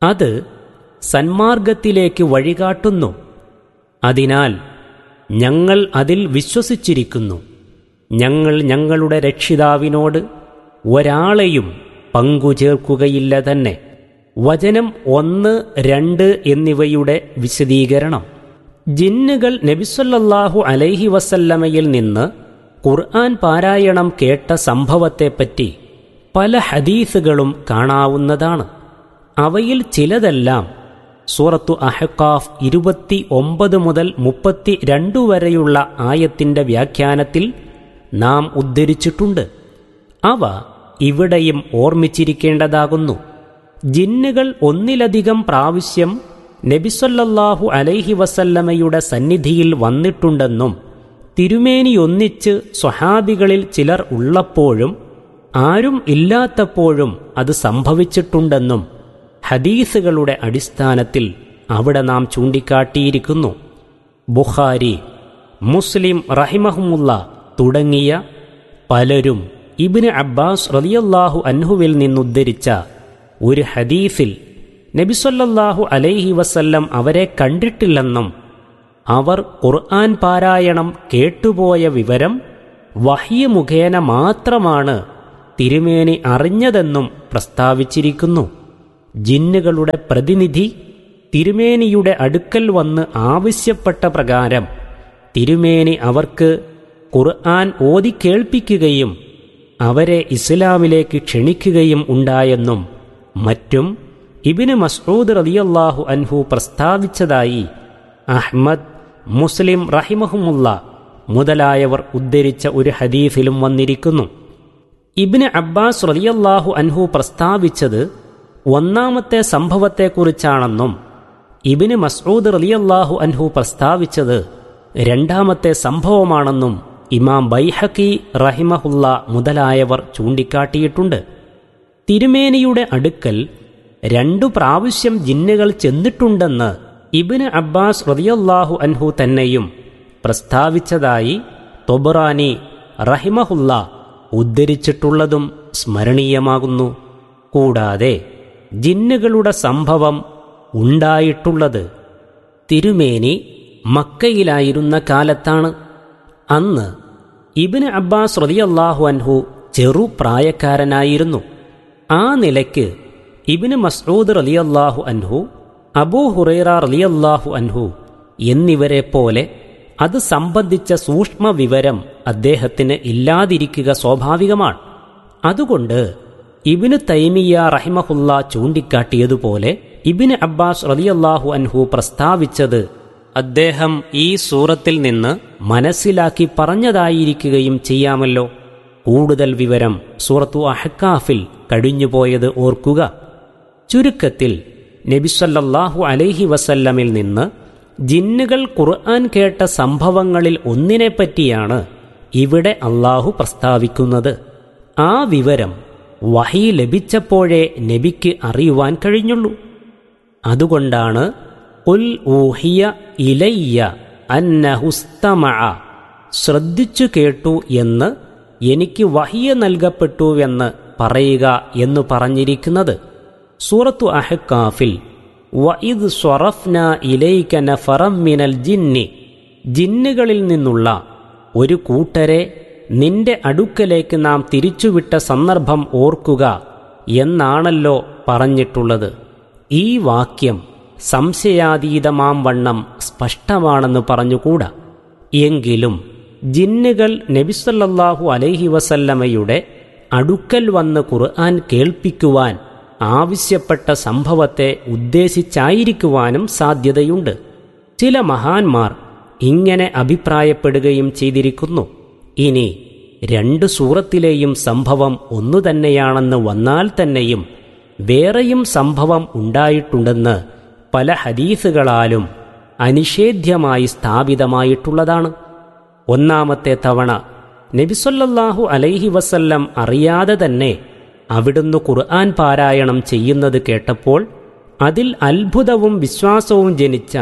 അത് സന്മാർഗത്തിലേക്ക് വഴികാട്ടുന്നു അതിനാൽ ഞങ്ങൾ അതിൽ വിശ്വസിച്ചിരിക്കുന്നു ഞങ്ങൾ ഞങ്ങളുടെ രക്ഷിതാവിനോട് ഒരാളെയും പങ്കുചേർക്കുകയില്ല തന്നെ വചനം ഒന്ന് രണ്ട് എന്നിവയുടെ വിശദീകരണം ജിന്നുകൾ നബിസൊല്ലാഹു അലൈഹി വസല്ലമയിൽ നിന്ന് ഖുർആൻ പാരായണം കേട്ട സംഭവത്തെപ്പറ്റി പല ഹദീസുകളും കാണാവുന്നതാണ് അവയിൽ ചിലതെല്ലാം സൂറത്തു അഹക്കാഫ് ഇരുപത്തി ഒമ്പത് മുതൽ മുപ്പത്തി രണ്ടു വരെയുള്ള ആയത്തിന്റെ വ്യാഖ്യാനത്തിൽ നാം ഉദ്ധരിച്ചിട്ടുണ്ട് അവ ഇവിടെയും ഓർമ്മിച്ചിരിക്കേണ്ടതാകുന്നു ജിന്നുകൾ ഒന്നിലധികം പ്രാവശ്യം നബിസൊല്ലാഹു അലൈഹി വസല്ലമയുടെ സന്നിധിയിൽ വന്നിട്ടുണ്ടെന്നും തിരുമേനിയൊന്നിച്ച് സ്വഹാബികളിൽ ചിലർ ഉള്ളപ്പോഴും ആരും ഇല്ലാത്തപ്പോഴും അത് സംഭവിച്ചിട്ടുണ്ടെന്നും ഹദീസുകളുടെ അടിസ്ഥാനത്തിൽ അവിടെ നാം ചൂണ്ടിക്കാട്ടിയിരിക്കുന്നു ബുഖാരി മുസ്ലിം റഹിമഹമുല്ല തുടങ്ങിയ പലരും ഇബിന് അബ്ബാസ് റലിയല്ലാഹു അൻഹുവിൽ നിന്നുദ്ധരിച്ച ഒരു ഹദീസിൽ നബിസൊല്ലാഹു അലൈഹി വസല്ലം അവരെ കണ്ടിട്ടില്ലെന്നും അവർ ഖുർആൻ പാരായണം കേട്ടുപോയ വിവരം വഹ്യ മുഖേന മാത്രമാണ് തിരുമേനി അറിഞ്ഞതെന്നും പ്രസ്താവിച്ചിരിക്കുന്നു ജിന്നുകളുടെ പ്രതിനിധി തിരുമേനിയുടെ അടുക്കൽ വന്ന് ആവശ്യപ്പെട്ട പ്രകാരം തിരുമേനി അവർക്ക് ഖുർആൻ ഓതിക്കേൾപ്പിക്കുകയും അവരെ ഇസ്ലാമിലേക്ക് ക്ഷണിക്കുകയും ഉണ്ടായെന്നും മറ്റും ഇബിന് മസ്ഊദ് റളിയല്ലാഹു അൻഹു പ്രസ്താവിച്ചതായി അഹ്മദ് മുസ്ലിം റഹിമഹുമുള്ള മുതലായവർ ഉദ്ധരിച്ച ഒരു ഹദീഫിലും വന്നിരിക്കുന്നു ഇബിന് അബ്ബാസ് റളിയല്ലാഹു അൻഹു പ്രസ്താവിച്ചത് ഒന്നാമത്തെ സംഭവത്തെക്കുറിച്ചാണെന്നും ഇബിന് മസ്ഊദ് റളിയല്ലാഹു അൻഹു പ്രസ്താവിച്ചത് രണ്ടാമത്തെ സംഭവമാണെന്നും ഇമാം ബൈഹക്കി റഹിമഹുല്ല മുതലായവർ ചൂണ്ടിക്കാട്ടിയിട്ടുണ്ട് തിരുമേനിയുടെ അടുക്കൽ രണ്ടു പ്രാവശ്യം ജിന്നുകൾ ചെന്നിട്ടുണ്ടെന്ന് ഇബിന് അബ്ബാസ് റതിയല്ലാഹു അൻഹു തന്നെയും പ്രസ്താവിച്ചതായി തൊബറാനി റഹിമഹുല്ല ഉദ്ധരിച്ചിട്ടുള്ളതും സ്മരണീയമാകുന്നു കൂടാതെ ജിന്നുകളുടെ സംഭവം ഉണ്ടായിട്ടുള്ളത് തിരുമേനി മക്കയിലായിരുന്ന കാലത്താണ് അന്ന് ഇബിന് അബ്ബാസ് റതിയല്ലാഹു അൻഹു ചെറുപ്രായക്കാരനായിരുന്നു ആ നിലയ്ക്ക് ഇബിന് മസ്ഊദ് റലിയല്ലാഹു അൻഹു അബൂ ഹുറൈറ റലിയല്ലാഹു അൻഹു എന്നിവരെ പോലെ അത് സംബന്ധിച്ച സൂക്ഷ്മ വിവരം അദ്ദേഹത്തിന് ഇല്ലാതിരിക്കുക സ്വാഭാവികമാണ് അതുകൊണ്ട് ഇബിന് തൈമിയ റഹിമഹുല്ല ചൂണ്ടിക്കാട്ടിയതുപോലെ ഇബിന് അബ്ബാസ് റലിയല്ലാഹു അൻഹു പ്രസ്താവിച്ചത് അദ്ദേഹം ഈ സൂറത്തിൽ നിന്ന് മനസ്സിലാക്കി പറഞ്ഞതായിരിക്കുകയും ചെയ്യാമല്ലോ കൂടുതൽ വിവരം സൂറത്തു അഹക്കാഫിൽ കഴിഞ്ഞുപോയത് ഓർക്കുക ചുരുക്കത്തിൽ നബിസല്ലാഹു അലൈഹി വസല്ലമിൽ നിന്ന് ജിന്നുകൾ ഖുർആൻ കേട്ട സംഭവങ്ങളിൽ ഒന്നിനെപ്പറ്റിയാണ് ഇവിടെ അള്ളാഹു പ്രസ്താവിക്കുന്നത് ആ വിവരം വഹി ലഭിച്ചപ്പോഴേ നബിക്ക് അറിയുവാൻ കഴിഞ്ഞുള്ളൂ അതുകൊണ്ടാണ് ഉൽ ഊഹിയ ഇലയ്യ അന്നഹുസ്തമഅ ശ്രദ്ധിച്ചു കേട്ടു എന്ന് എനിക്ക് വഹിയ നൽകപ്പെട്ടുവെന്ന് പറയുക എന്ന് പറഞ്ഞിരിക്കുന്നത് സൂറത്തു അഹക്കാഫിൽ വഇദ് സ്വറഫ്ന ഇലൈക നഫറം മിനൽ ജിന്നി ജിന്നുകളിൽ നിന്നുള്ള ഒരു കൂട്ടരെ നിന്റെ അടുക്കലേക്ക് നാം തിരിച്ചുവിട്ട സന്ദർഭം ഓർക്കുക എന്നാണല്ലോ പറഞ്ഞിട്ടുള്ളത് ഈ വാക്യം സംശയാതീതമാം വണ്ണം സ്പഷ്ടമാണെന്ന് പറഞ്ഞുകൂടാ എങ്കിലും ജിന്നുകൾ നബിസല്ലാഹു അലൈഹി വസല്ലമയുടെ അടുക്കൽ വന്ന് ഖുർആൻ കേൾപ്പിക്കുവാൻ ആവശ്യപ്പെട്ട സംഭവത്തെ ഉദ്ദേശിച്ചായിരിക്കുവാനും സാധ്യതയുണ്ട് ചില മഹാന്മാർ ഇങ്ങനെ അഭിപ്രായപ്പെടുകയും ചെയ്തിരിക്കുന്നു ഇനി രണ്ട് സൂറത്തിലെയും സംഭവം ഒന്നു തന്നെയാണെന്ന് വന്നാൽ തന്നെയും വേറെയും സംഭവം ഉണ്ടായിട്ടുണ്ടെന്ന് പല ഹദീസുകളാലും അനിഷേധ്യമായി സ്ഥാപിതമായിട്ടുള്ളതാണ് ഒന്നാമത്തെ തവണ നബിസൊല്ലാഹു അലൈഹി വസല്ലം അറിയാതെ തന്നെ അവിടുന്ന് ഖുർആൻ പാരായണം ചെയ്യുന്നത് കേട്ടപ്പോൾ അതിൽ അത്ഭുതവും വിശ്വാസവും ജനിച്ച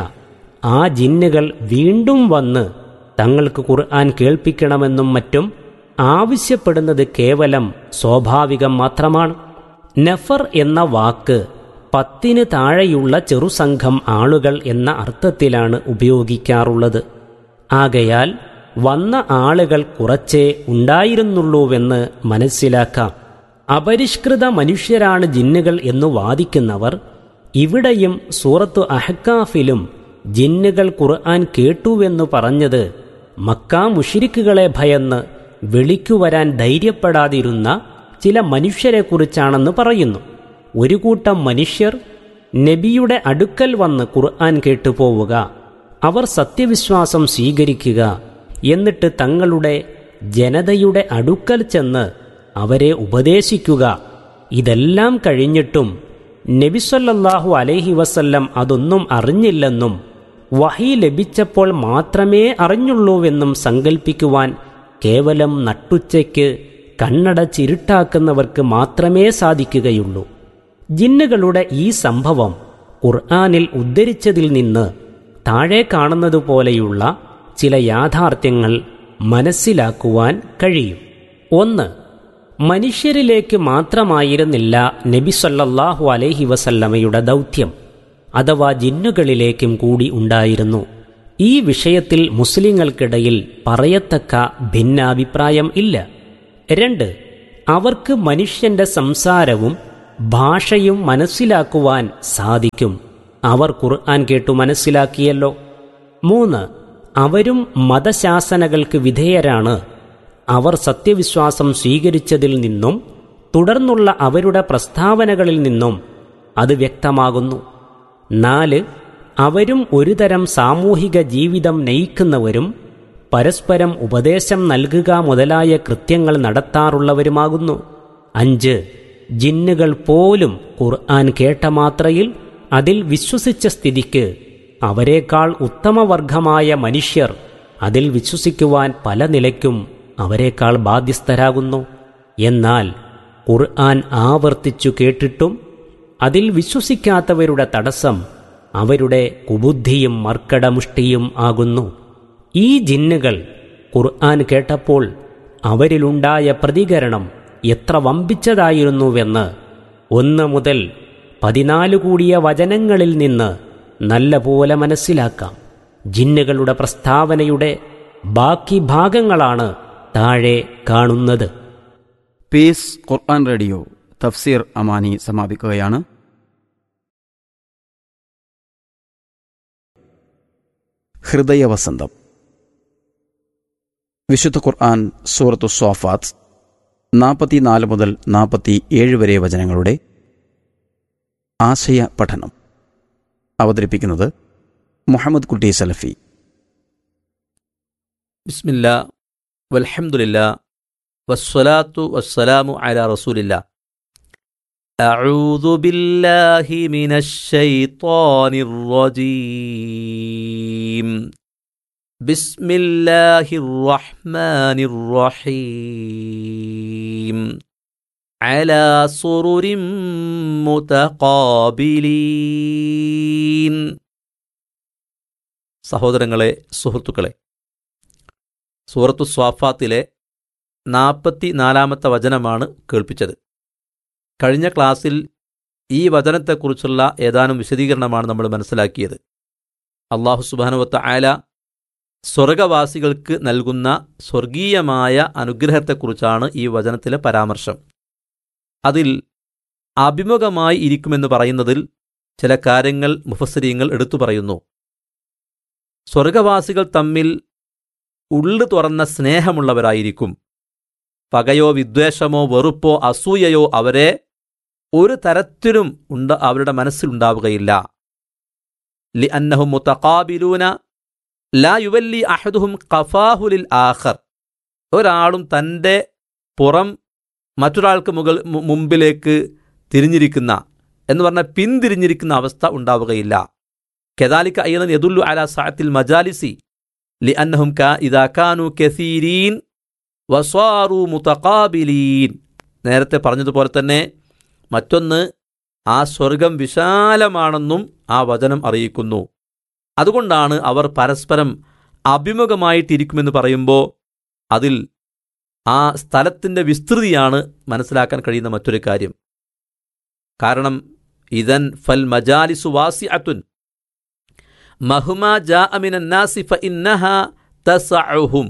ആ ജിന്നുകൾ വീണ്ടും വന്ന് തങ്ങൾക്ക് ഖുർആൻ കേൾപ്പിക്കണമെന്നും മറ്റും ആവശ്യപ്പെടുന്നത് കേവലം സ്വാഭാവികം മാത്രമാണ് നഫർ എന്ന വാക്ക് പത്തിന് താഴെയുള്ള ചെറുസംഘം ആളുകൾ എന്ന അർത്ഥത്തിലാണ് ഉപയോഗിക്കാറുള്ളത് ആകയാൽ വന്ന ആളുകൾ കുറച്ചേ ഉണ്ടായിരുന്നുള്ളൂവെന്ന് മനസ്സിലാക്കാം അപരിഷ്കൃത മനുഷ്യരാണ് ജിന്നുകൾ എന്ന് വാദിക്കുന്നവർ ഇവിടെയും സൂറത്തു അഹ്കാഫിലും ജിന്നുകൾ ഖുർആൻ കേട്ടുവെന്നു പറഞ്ഞത് മക്കാ മുഷിരിക്കുകളെ ഭയന്ന് വിളിക്കുവരാൻ ധൈര്യപ്പെടാതിരുന്ന ചില മനുഷ്യരെക്കുറിച്ചാണെന്ന് പറയുന്നു ഒരു കൂട്ടം മനുഷ്യർ നബിയുടെ അടുക്കൽ വന്ന് ഖുർആൻ കേട്ടുപോവുക അവർ സത്യവിശ്വാസം സ്വീകരിക്കുക എന്നിട്ട് തങ്ങളുടെ ജനതയുടെ അടുക്കൽ ചെന്ന് അവരെ ഉപദേശിക്കുക ഇതെല്ലാം കഴിഞ്ഞിട്ടും നബിസൊല്ലാഹു അലൈഹി വസല്ലം അതൊന്നും അറിഞ്ഞില്ലെന്നും വഹി ലഭിച്ചപ്പോൾ മാത്രമേ അറിഞ്ഞുള്ളൂവെന്നും സങ്കൽപ്പിക്കുവാൻ കേവലം നട്ടുച്ചയ്ക്ക് കണ്ണടച്ചിരുട്ടാക്കുന്നവർക്ക് മാത്രമേ സാധിക്കുകയുള്ളൂ ജിന്നുകളുടെ ഈ സംഭവം ഖുർആാനിൽ ഉദ്ധരിച്ചതിൽ നിന്ന് താഴെ കാണുന്നതുപോലെയുള്ള ചില യാഥാർത്ഥ്യങ്ങൾ മനസ്സിലാക്കുവാൻ കഴിയും ഒന്ന് മനുഷ്യരിലേക്ക് മാത്രമായിരുന്നില്ല നബി സല്ലല്ലാഹു അലൈഹി വസല്ലമയുടെ ദൗത്യം അഥവാ ജിന്നുകളിലേക്കും കൂടി ഉണ്ടായിരുന്നു ഈ വിഷയത്തിൽ മുസ്ലിങ്ങൾക്കിടയിൽ പറയത്തക്ക ഭിന്നാഭിപ്രായം ഇല്ല രണ്ട് അവർക്ക് മനുഷ്യന്റെ സംസാരവും ഭാഷയും മനസ്സിലാക്കുവാൻ സാധിക്കും അവർ ഖുർആൻ കേട്ടു മനസ്സിലാക്കിയല്ലോ മൂന്ന് അവരും മതശാസനകൾക്ക് വിധേയരാണ് അവർ സത്യവിശ്വാസം സ്വീകരിച്ചതിൽ നിന്നും തുടർന്നുള്ള അവരുടെ പ്രസ്താവനകളിൽ നിന്നും അത് വ്യക്തമാകുന്നു നാല് അവരും ഒരുതരം സാമൂഹിക ജീവിതം നയിക്കുന്നവരും പരസ്പരം ഉപദേശം നൽകുക മുതലായ കൃത്യങ്ങൾ നടത്താറുള്ളവരുമാകുന്നു അഞ്ച് ജിന്നുകൾ പോലും ഖുർആൻ കേട്ട മാത്രയിൽ അതിൽ വിശ്വസിച്ച സ്ഥിതിക്ക് അവരെക്കാൾ ഉത്തമവർഗമായ മനുഷ്യർ അതിൽ വിശ്വസിക്കുവാൻ പല നിലയ്ക്കും അവരെക്കാൾ ബാധ്യസ്ഥരാകുന്നു എന്നാൽ ഖുർആൻ ആവർത്തിച്ചു കേട്ടിട്ടും അതിൽ വിശ്വസിക്കാത്തവരുടെ തടസ്സം അവരുടെ കുബുദ്ധിയും മർക്കടമുഷ്ടിയും ആകുന്നു ഈ ജിന്നുകൾ ഖുർആൻ കേട്ടപ്പോൾ അവരിലുണ്ടായ പ്രതികരണം എത്ര വമ്പിച്ചതായിരുന്നുവെന്ന് ഒന്ന് മുതൽ പതിനാല് കൂടിയ വചനങ്ങളിൽ നിന്ന് നല്ലപോലെ മനസ്സിലാക്കാം ജിന്നുകളുടെ പ്രസ്താവനയുടെ ബാക്കി ഭാഗങ്ങളാണ് താഴെ കാണുന്നത് പീസ് ഖുർആൻ റേഡിയോ തഫ്സീർ അമാനി സമാപിക്കുകയാണ് ഹൃദയവസന്തം വിശുദ്ധ ഖുർആൻ സൂറത്തു സ്വാഫാത്ത് നാൽപ്പത്തിനാല് മുതൽ നാൽപ്പത്തി ഏഴ് വരെ വചനങ്ങളുടെ ആശയ പഠനം അവതരിപ്പിക്കുന്നത് മുഹമ്മദ് കുട്ടി സലഫി ബിസ്മില്ല വൽഹംദുലില്ല വസ്സലാത്തു വസ്സലാമു അല റസൂലില്ല أعوذ بالله من الشيطان الرجيم بسم الله الرحمن الرحيم على سرر متقابلين സഹോദരങ്ങളെ സുഹൃത്തുക്കളെ സൂറത്തു സ്വാഫാത്തിലെ നാൽപ്പത്തി നാലാമത്തെ വചനമാണ് കേൾപ്പിച്ചത് കഴിഞ്ഞ ക്ലാസ്സിൽ ഈ വചനത്തെക്കുറിച്ചുള്ള ഏതാനും വിശദീകരണമാണ് നമ്മൾ മനസ്സിലാക്കിയത് അള്ളാഹു സുബാനുവത്ത ആല സ്വർഗവാസികൾക്ക് നൽകുന്ന സ്വർഗീയമായ അനുഗ്രഹത്തെക്കുറിച്ചാണ് ഈ വചനത്തിലെ പരാമർശം അതിൽ അഭിമുഖമായി ഇരിക്കുമെന്ന് പറയുന്നതിൽ ചില കാര്യങ്ങൾ മുഫസരീങ്ങൾ എടുത്തു പറയുന്നു സ്വർഗവാസികൾ തമ്മിൽ ഉള്ളു തുറന്ന സ്നേഹമുള്ളവരായിരിക്കും പകയോ വിദ്വേഷമോ വെറുപ്പോ അസൂയയോ അവരെ ഒരു തരത്തിലും ഉണ്ട് അവരുടെ മനസ്സിലുണ്ടാവുകയില്ല ലി അന്നഹും മുത്തഖാബിലൂന ലാ യുവല്ലി അഹദുഹും ഖഫാഹുലിൽ ആഖർ ഒരാളും തൻ്റെ പുറം മറ്റൊരാൾക്ക് മുകൾ മു- മുമ്പിലേക്ക് തിരിഞ്ഞിരിക്കുന്ന എന്ന് പറഞ്ഞാൽ പിന്തിരിഞ്ഞിരിക്കുന്ന അവസ്ഥ ഉണ്ടാവുകയില്ല കെദാലിക്ക അയ്യതൻ യദുല്ലു അല സാത്തിൽ മജാലിസി ലി അന്നഹും കാ ഇദാ കാനു കസീരീൻ വസ്വാറു മുതഖാബിലീൻ നേരത്തെ പറഞ്ഞതുപോലെ തന്നെ മറ്റൊന്ന് ആ സ്വർഗം വിശാലമാണെന്നും ആ വചനം അറിയിക്കുന്നു അതുകൊണ്ടാണ് അവർ പരസ്പരം അഭിമുഖമായിട്ടിരിക്കുമെന്ന് പറയുമ്പോൾ അതിൽ ആ സ്ഥലത്തിൻ്റെ വിസ്തൃതിയാണ് മനസ്സിലാക്കാൻ കഴിയുന്ന മറ്റൊരു കാര്യം കാരണം ഇതൻ ഫൽ മജാലിസു വാസിഅത്തുൻ മഹുമ ജാ അമിനാസി ഫ ഇന്നഹ തസഅഹും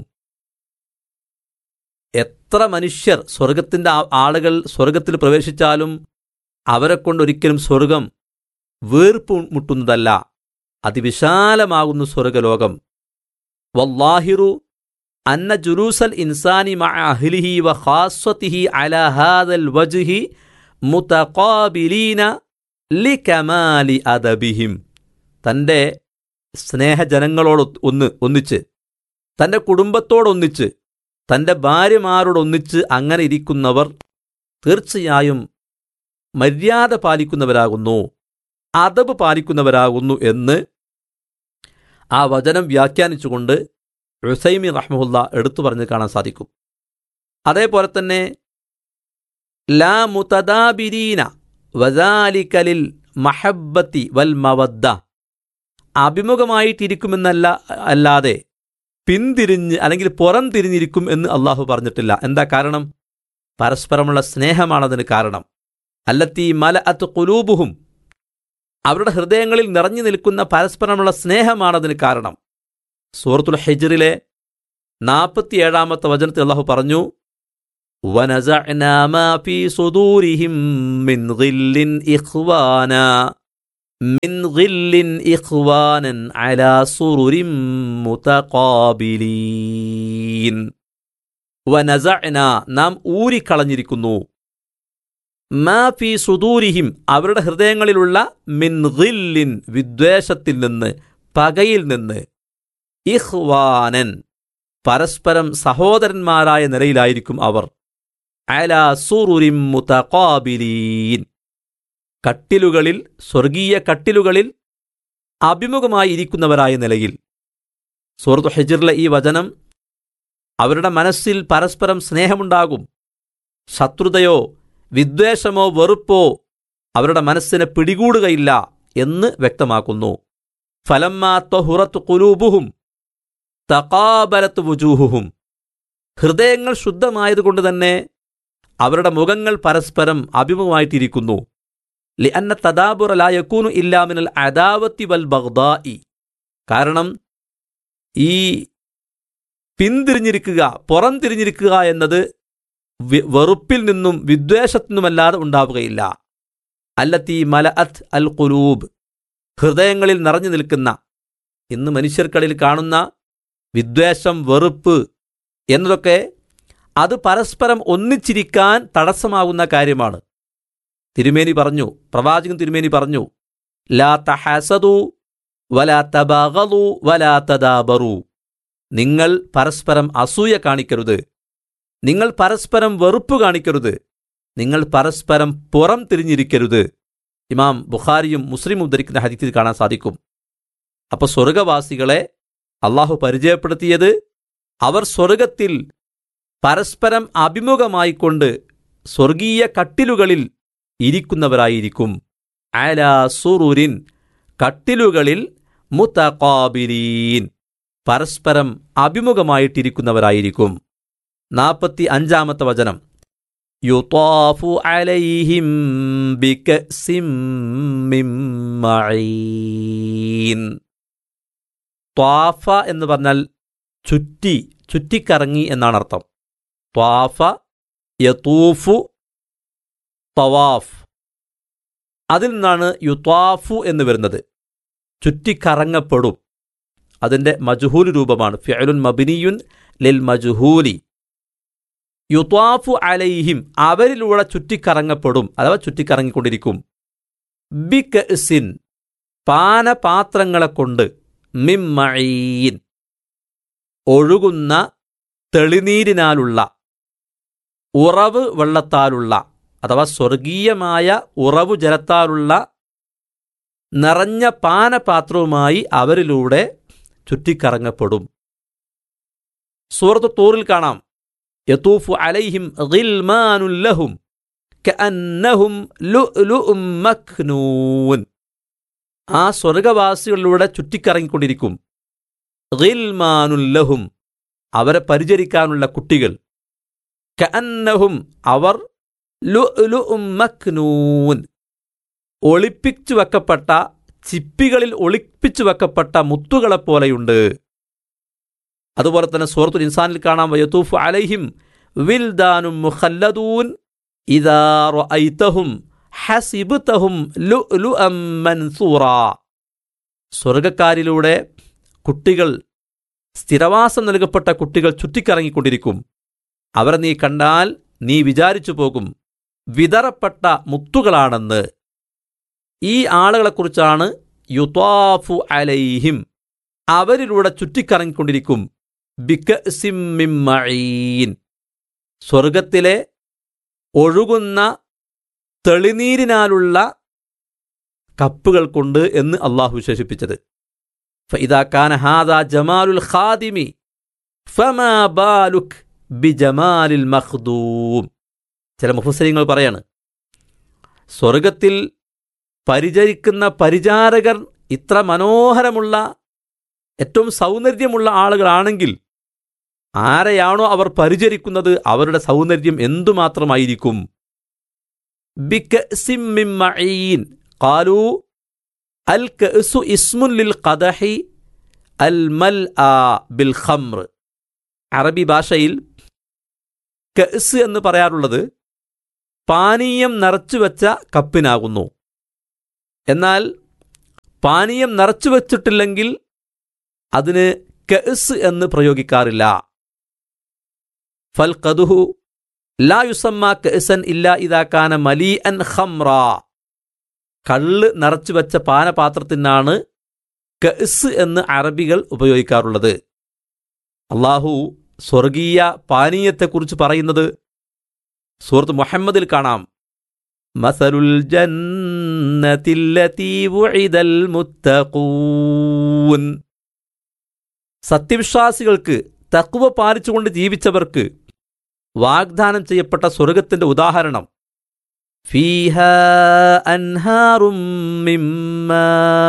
എത്ര മനുഷ്യർ സ്വർഗത്തിന്റെ ആ- ആളുകൾ സ്വർഗത്തിൽ പ്രവേശിച്ചാലും അവരെ കൊണ്ടൊരിക്കലും സ്വർഗം വീർപ്പ് മുട്ടുന്നതല്ല അതിവിശാലമാകുന്നു സ്വർഗലോകം വല്ലാഹിറു അന്ന ജുലൂസൽ ഇൻസാനി മഅ അഹ്ലിഹി വ ഖാസ്വതിഹി അലാ ഹാദൽ വജ്ഹി മുതഖാബിലീന ലികമാലി അദബിഹിം തൻ്റെ സ്നേഹജനങ്ങളോട് ഒന്ന് ഒന്നിച്ച് തൻ്റെ കുടുംബത്തോടൊന്നിച്ച് തൻ്റെ ഭാര്യമാരോടൊന്നിച്ച് അങ്ങനെ ഇരിക്കുന്നവർ തീർച്ചയായും മര്യാദ പാലിക്കുന്നവരാകുന്നു അതബ് പാലിക്കുന്നവരാകുന്നു എന്ന് ആ വചനം വ്യാഖ്യാനിച്ചുകൊണ്ട് റുസൈമി റഹ്മുല്ല എടുത്തു പറഞ്ഞ് കാണാൻ സാധിക്കും അതേപോലെ തന്നെ ലാ മുതദാബിരീന വദാലിക്കലിൽ മഹബത്തി വൽ മവദ്ദ അഭിമുഖമായിട്ടിരിക്കുമെന്നല്ല അല്ലാതെ പിന്തിരിഞ്ഞ് അല്ലെങ്കിൽ പുറം തിരിഞ്ഞിരിക്കും എന്ന് അള്ളാഹു പറഞ്ഞിട്ടില്ല എന്താ കാരണം പരസ്പരമുള്ള സ്നേഹമാണതിന് കാരണം അല്ലത്തി മല അത്ത് കുലൂബുഹും അവരുടെ ഹൃദയങ്ങളിൽ നിറഞ്ഞു നിൽക്കുന്ന പരസ്പരമുള്ള സ്നേഹമാണതിന് കാരണം സൂറത്തുൽ ഹെജറിലെ നാൽപ്പത്തിയേഴാമത്തെ വചനത്തിൽ അള്ളാഹു പറഞ്ഞു وَنَزَعْنَا مَا فِي صُدُورِهِم مِّنْ غِلٍّ إِخْوَانًا مِّنْ غِلٍّ إِخْوَانًا عَلَى سُرُرٍ مُتَقَابِلِينَ وَنَزَعْنَا നാം ഊരിക്കളഞ്ഞിരിക്കുന്നു മാ ഫി സുദൂരിഹിം അവരുടെ ഹൃദയങ്ങളിലുള്ള മിൻ ഗില്ലിൻ വിദ്വേഷത്തിൽ നിന്ന് പകയിൽ നിന്ന് ഇഹ്വാനൻ പരസ്പരം സഹോദരന്മാരായ നിലയിലായിരിക്കും അവർ അല സുറുരിം മുതഖാബിലീൻ കട്ടിലുകളിൽ സ്വർഗീയ കട്ടിലുകളിൽ അഭിമുഖമായി ഇരിക്കുന്നവരായ നിലയിൽ സൂറത്ത് ഹെജിറിലെ ഈ വചനം അവരുടെ മനസ്സിൽ പരസ്പരം സ്നേഹമുണ്ടാകും ശത്രുതയോ വിദ്വേഷമോ വെറുപ്പോ അവരുടെ മനസ്സിനെ പിടികൂടുകയില്ല എന്ന് വ്യക്തമാക്കുന്നു ഫലമ്മാ തൊഹുറത്ത് കുലൂബുഹും തകാബലത്ത് വുജൂഹുഹും ഹൃദയങ്ങൾ ശുദ്ധമായതുകൊണ്ട് തന്നെ അവരുടെ മുഖങ്ങൾ പരസ്പരം അഭിമുഖമായിട്ടിരിക്കുന്നു ലിഅന്ന തദാബുറ ലാ യക്കൂനു ഇല്ലാമിനൽ അദാവത്തി വൽ ബഗ്ദാഇ കാരണം ഈ പിന്തിരിഞ്ഞിരിക്കുക പുറം തിരിഞ്ഞിരിക്കുക എന്നത് വി- വെറുപ്പിൽ നിന്നും വിദ്വേഷത്തിൽ നിന്നുമല്ലാതെ ഉണ്ടാവുകയില്ല അല്ലത്തി മലഅത്ത് അൽ ഖുലൂബ് ഹൃദയങ്ങളിൽ നിറഞ്ഞു നിൽക്കുന്ന ഇന്ന് മനുഷ്യർക്കിടയിൽ കാണുന്ന വിദ്വേഷം വെറുപ്പ് എന്നതൊക്കെ അത് പരസ്പരം ഒന്നിച്ചിരിക്കാൻ തടസ്സമാകുന്ന കാര്യമാണ് തിരുമേനി പറഞ്ഞു പ്രവാചകൻ തിരുമേനി പറഞ്ഞു ലാ തഹസദു വലാ തബാഗലു വലാ തദാബറു നിങ്ങൾ പരസ്പരം അസൂയ കാണിക്കരുത് നിങ്ങൾ പരസ്പരം വെറുപ്പ് കാണിക്കരുത് നിങ്ങൾ പരസ്പരം പുറം തിരിഞ്ഞിരിക്കരുത് ഇമാം ബുഖാരിയും മുസ്ലിം ഉദ്ധരിക്കുന്ന ഹദീത്തിൽ കാണാൻ സാധിക്കും അപ്പൊ സ്വർഗവാസികളെ അള്ളാഹു പരിചയപ്പെടുത്തിയത് അവർ സ്വർഗത്തിൽ പരസ്പരം അഭിമുഖമായിക്കൊണ്ട് സ്വർഗീയ കട്ടിലുകളിൽ ഇരിക്കുന്നവരായിരിക്കും അല സുറുരിൻ കട്ടിലുകളിൽ മുത്തഖാബിലീൻ പരസ്പരം അഭിമുഖമായിട്ടിരിക്കുന്നവരായിരിക്കും നാൽപ്പത്തി അഞ്ചാമത്തെ വചനം യുത്താഫു അലൈഹിം ബികസിം മിൻ മഈൻ ത്വാഫ എന്ന് പറഞ്ഞാൽ ചുറ്റി ചുറ്റിക്കറങ്ങി എന്നാണ് അർത്ഥം ത്വാഫ യതൂഫു തവാഫ് അതിൽ നിന്നാണ് യുത്വാഫു എന്ന് വരുന്നത് ചുറ്റിക്കറങ്ങപ്പെടും അതിന്റെ മജുഹൂൽ രൂപമാണ് ഫിഅലുൻ മബിനിയുൻ ലിൽ മജുഹൂലി യുത്വാഫു അലൈഹിം അവരിലൂടെ ചുറ്റിക്കറങ്ങപ്പെടും അഥവാ ചുറ്റിക്കറങ്ങിക്കൊണ്ടിരിക്കും ബിക്സിൻ പാനപാത്രങ്ങളെ കൊണ്ട് മിമ്മഴീൻ ഒഴുകുന്ന തെളിനീരിനാലുള്ള ഉറവ് വെള്ളത്താലുള്ള അഥവാ സ്വർഗീയമായ ഉറവു ജലത്താലുള്ള നിറഞ്ഞ പാനപാത്രവുമായി അവരിലൂടെ ചുറ്റിക്കറങ്ങപ്പെടും സൂറത്ത് തൂറിൽ കാണാം യതൂഫു അലൈഹിം ഗിൽമാനുൻ ലഹും കഅന്നഹും ലുഅ്ലുഉം മക്നൂൻ ആ സ്വർഗവാസികളിലൂടെ ചുറ്റിക്കറങ്ങിക്കൊണ്ടിരിക്കും ഗിൽമാനുൻ ലഹും അവരെ പരിചരിക്കാനുള്ള കുട്ടികൾ കഅന്നഹും അവർ ലുഅ്ലുഉം മക്നൂൻ ഒളിപ്പിച്ചു വെക്കപ്പെട്ട ചിപ്പികളിൽ ഒളിപ്പിച്ചു വെക്കപ്പെട്ട മുത്തുകളെപ്പോലെയുണ്ട് അതുപോലെ തന്നെ സൂറത്തുൽ ഇൻസാനിൽ കാണാം വയത്തൂഫ് അലൈഹിം വിൽദാനും മുഖല്ലദൂൻ ഇദാ റഅയ്തഹും ഹസിബ്തഹും ലുഅ്ലുഅം മൻസൂറാ സ്വർഗക്കാരിലൂടെ കുട്ടികൾ സ്ഥിരവാസം നൽകപ്പെട്ട കുട്ടികൾ ചുറ്റിക്കറങ്ങിക്കൊണ്ടിരിക്കും അവരെ നീ കണ്ടാൽ നീ വിചാരിച്ചു പോകും വിതറപ്പെട്ട മുത്തുകളാണെന്ന് ഈ ആളുകളെക്കുറിച്ചാണ് യുത്വാഫു അലൈഹിം അവരിലൂടെ ചുറ്റിക്കറങ്ങിക്കൊണ്ടിരിക്കും ബിക്കസിമ്മിമ്മീൻ സ്വർഗത്തിലെ ഒഴുകുന്ന തെളിനീരിനാലുള്ള കപ്പുകൾ കൊണ്ട് എന്ന് അള്ളാഹു വിശേഷിപ്പിച്ചത് فإذا كان هذا جمال الخادم فما بالك بجمال المخدوم ചില മുഫസരിങ്ങൾ പറയാണ് സ്വർഗത്തിൽ പരിചരിക്കുന്ന പരിചാരകർ ഇത്ര മനോഹരമുള്ള ഏറ്റവും സൗന്ദര്യമുള്ള ആളുകളാണെങ്കിൽ ആരെയാണോ അവർ പരിചരിക്കുന്നത് അവരുടെ സൗന്ദര്യം എന്തുമാത്രമായിരിക്കും ബിക്കസിമ്മിമ്മഈൻ ഖാലൂ അൽ കഅസു ഇസ്മുൻ ലിൽ ഖദഹി അൽ മൽ ആ ബിൽ ഖംർ അറബി ഭാഷയിൽ കഅസ് എന്ന് പറയാറുള്ളത് പാനീയം നിറച്ചു വെച്ച കപ്പിനാകുന്നു എന്നാൽ പാനീയം നിറച്ചു വച്ചിട്ടില്ലെങ്കിൽ അതിന് കഅസ് എന്ന് പ്രയോഗിക്കാറില്ല ഫൽ കതുഹു ലാ യുസമ്മ കഅസൻ ഇല്ല ഇതാക്കാന മലീ അൻ ഖംറ കള്ള് നിറച്ചു വെച്ച പാനപാത്രത്തിനാണ് കഅസ് എന്ന് അറബികൾ ഉപയോഗിക്കാറുള്ളത് അള്ളാഹു സ്വർഗീയ പാനീയത്തെക്കുറിച്ച് പറയുന്നത് സൂറത്ത് മുഹമ്മദിൽ കാണാം മസലുൽ ജന്നത്തില്ലതീ വുഇദൽ മുത്തഖൂൻ സത്യവിശ്വാസികൾക്ക് തക്കുവ പാലിച്ചുകൊണ്ട് ജീവിച്ചവർക്ക് വാഗ്ദാനം ചെയ്യപ്പെട്ട സ്വർഗത്തിന്റെ ഉദാഹരണം ഫീഹ അൻഹാറും മിമ്മാ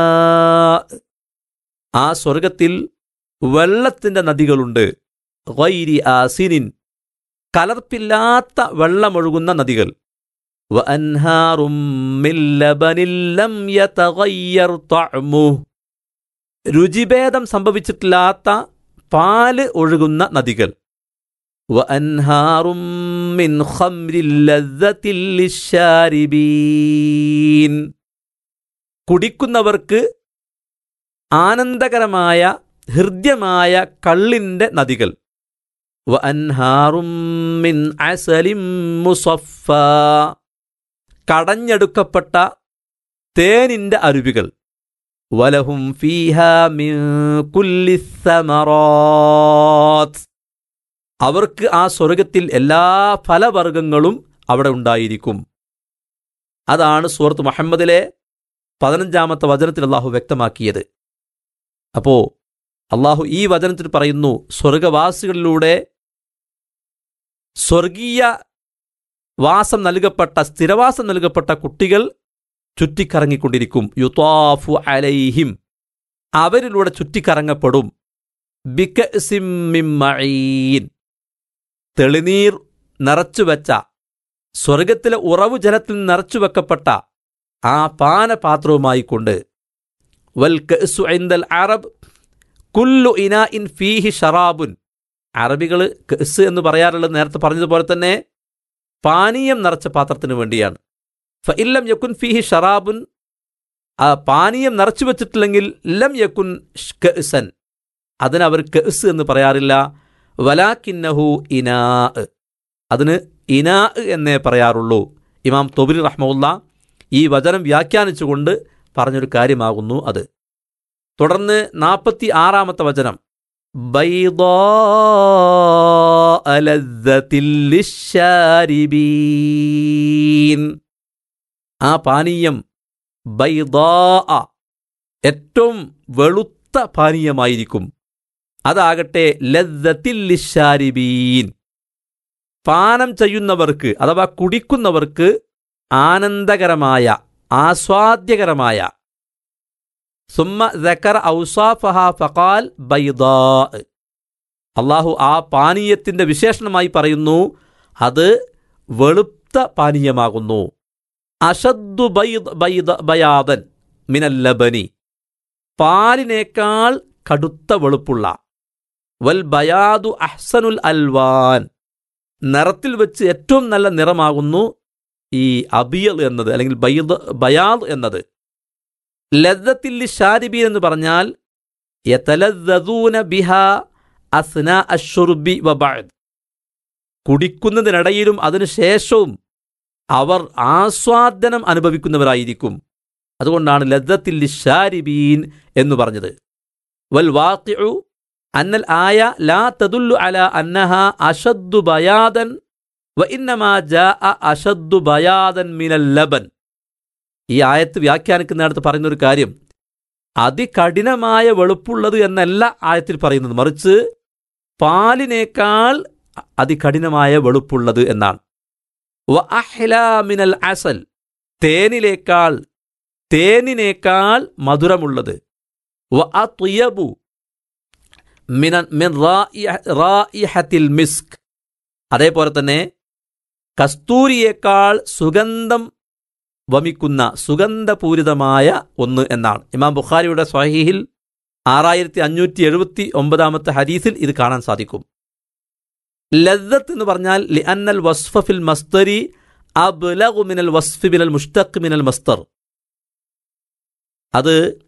ആ സ്വർഗത്തിൽ വെള്ളത്തിന്റെ നദികളുണ്ട് ഗൈരി ആസിനിൻ കലർപ്പില്ലാത്ത വെള്ളമൊഴുകുന്ന നദികൾ വഅൻഹാറും മിൻ ലബനിൻ ലം യതഗയ്യർ തഅമുഹ് രുചിഭേദം സംഭവിച്ചിട്ടില്ലാത്ത പാല് ഒഴുകുന്ന നദികൾ വഅൻഹാറും മിൻ ഖംരിൻ ലദ്ദത്തിൻ ലിശ്ശാരിബീൻ കുടിക്കുന്നവർക്ക് ആനന്ദകരമായ ഹൃദ്യമായ കള്ളിന്റെ നദികൾ വഅൻഹാറും മിൻ അസലിം മുസഫ കടഞ്ഞെടുക്കപ്പെട്ട തേനിന്റെ അരുവികൾ വലഹും ഫീഹ മിൻ കുല്ലി സമറാത്ത് അവർക്ക് ആ സ്വർഗത്തിൽ എല്ലാ ഫലവർഗങ്ങളും അവിടെ ഉണ്ടായിരിക്കും അതാണ് സൂറത്ത് മുഹമ്മദിലെ പതിനഞ്ചാമത്തെ വചനത്തിൽ അള്ളാഹു വ്യക്തമാക്കിയത് അപ്പോ അള്ളാഹു ഈ വചനത്തിൽ പറയുന്നു സ്വർഗവാസികളിലൂടെ സ്വർഗീയ വാസം നൽകപ്പെട്ട സ്ഥിരവാസം നൽകപ്പെട്ട കുട്ടികൾ ചുറ്റിക്കറങ്ങിക്കൊണ്ടിരിക്കും യുത്വാഫു അലൈഹിം അവരിലൂടെ ചുറ്റിക്കറങ്ങപ്പെടും ബിക്കസിമ്മിമ്മഈൻ തെളിനീർ നിറച്ചുവെച്ച സ്വർഗത്തിലെ ഉറവു ജലത്തിൽ നിറച്ചുവെക്കപ്പെട്ട ആ പാനപാത്രവുമായി കൊണ്ട് വൽ കഅസു ഇൻദൽ അറബ് കുല്ലു ഇന ഇൻ ഫീഹി ഷറാബുൻ അറബികൾ കസ് എന്ന് പറയാറുള്ളത് നേരത്തെ പറഞ്ഞതുപോലെ തന്നെ പാനീയം നിറച്ച പാത്രത്തിന് വേണ്ടിയാണ് ഫ ഇല്ലം യക്കുൻ ഫീഹി ഷറാബുൻ ആ പാനീയം നിറച്ചു വെച്ചിട്ടില്ലെങ്കിൽ ലം യക്കുൻ കഅസൻ അതിന് അവർ കസ് എന്ന് പറയാറില്ല വലാക്കിന്നഹു ഇനാ അതിന് ഇനാ എന്നേ പറയാറുള്ളൂ ഇമാം തൊബിരി റഹ്മുല്ല ഈ വചനം വ്യാഖ്യാനിച്ചുകൊണ്ട് പറഞ്ഞൊരു കാര്യമാകുന്നു അത് തുടർന്ന് നാൽപ്പത്തി ആറാമത്തെ വചനം بيضاء لذة للشاربين ആ പാനീയം ബൈദാ ഏറ്റവും വെളുത്ത പാനീയമായിരിക്കും അതാകട്ടെ ലദ്ദത്തില്ലിഷാരിബീൻ പാനം ചെയ്യുന്നവർക്ക് അഥവാ കുടിക്കുന്നവർക്ക് ആനന്ദകരമായ ആസ്വാദ്യകരമായ സുമ്മ ദക്കർ ഔസാഫഹ ഫഖാൽ ബൈദാ അള്ളാഹു ആ പാനീയത്തിന്റെ വിശേഷണമായി പറയുന്നു അത് വെളുത്ത പാനീയമാകുന്നു അഷദ്ദു ബൈദ് ബൈദ ബയാദൻ മിനൽ ലബനി പാലിനേക്കാൾ കടുത്ത വെളുപ്പുള്ള വൽ ബയാദു അഹ്സനുൽ അൽവാൻ നിറത്തിൽ വെച്ച് ഏറ്റവും നല്ല നിറമാകുന്നു ഈ അബിയൽ എന്നത് അല്ലെങ്കിൽ ബൈദ് ബയാദ് എന്നത് ലദ്ദത്തില്ലി ഷാരിബി എന്ന് പറഞ്ഞാൽ യതലദ്ദൂന ബിഹ അസ്ന അഷുർബി വബഅദ് കുടിക്കുന്നതിനിടയിലും അതിനുശേഷവും അവർ ആസ്വാദനം അനുഭവിക്കുന്നവരായിരിക്കും അതുകൊണ്ടാണ് ലദ്ദത്തില്ലി ഷാരിബീൻ എന്ന് പറഞ്ഞത് വൽ വാഖിഉ അന്നൽ ആയ ലാ തദുല്ലു അല അന്നഹ അഷദ്ദു ബയാദൻ വ ഇന്നമാ ജാഅ അഷദ്ദു ബയാദൻ മിനൽ ലബൻ ഈ ആയത്ത് വ്യാഖ്യാനിക്കുന്നിടത്ത് പറയുന്ന ഒരു കാര്യം അതികഠിനമായ വെളുപ്പുള്ളത് എന്നല്ല ആയത്തിൽ പറയുന്നത് മറിച്ച് പാലിനേക്കാൾ അതികഠിനമായ വെളുപ്പുള്ളത് എന്നാണ് വ അഹ്ലാ മിനൽ അസൽ തേനിലേക്കാൾ തേനിനേക്കാൾ മധുരമുള്ളത് വ അത്യബു മിന മിൻ റായിഹ- റായിഹത്തിൽ മിസ്ക് അതേപോലെ തന്നെ കസ്തൂരിയേക്കാൾ സുഗന്ധം വമിക്കുന്ന സുഗന്ധപൂരിതമായ ഒന്ന് എന്നാണ് ഇമാം ബുഖാരിയുടെ സ്വഹീഹിൽ ആറായിരത്തി അഞ്ഞൂറ്റി എഴുപത്തി ഒമ്പതാമത്തെ ഹദീസിൽ ഇത് കാണാൻ സാധിക്കും ലദ്ദത്ത് എന്ന് പറഞ്ഞാൽ ലി അന്നൽ വസ്ഫ ഫിൽ മസ്തരി അബ്ലഗു മിനൽ വസ്ഫി മിനൽ മുഷ്തഖ് മിനൽ മസ്തർ അത്